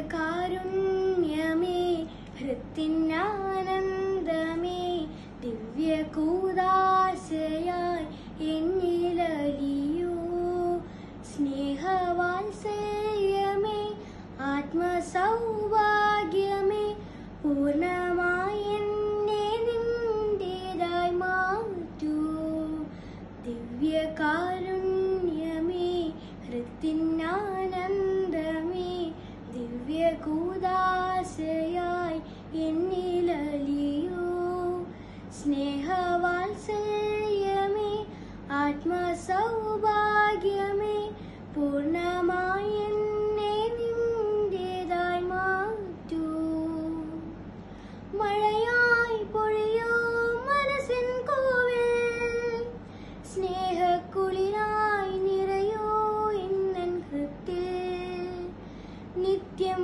ദിവ്യകാരുണ്യമേ ഹൃത്തിനാനന്ദമേ ദിവ്യകൂദാശയായി എന്നിലലിയൂ സ്നേഹവാത്സല്യമേ ആത്മസൗഭാഗ്യമേ പൂർണ്ണമായി എന്നെ നിന്റേതായി മാറ്റൂ ദിവ്യകാരുണ്യമേ ഹൃത്തിനാനന്ദമേ ദിവ്യകൂദാശയായി എന്നിലലിയൂ സ്നേഹവാത്സല്യമേ ആത്മസൗഭാഗ്യമേ പൂർണ്ണമായി എന്നെ നിന്റേതായി മാറ്റൂ മഴയായി പൊഴിയൂ മനസ്സിൻ കോവിൽ സ്നേഹക്കുളിരായി നിറയൂ ഇന്നൻ ഹൃത്തിൽ നിത്യം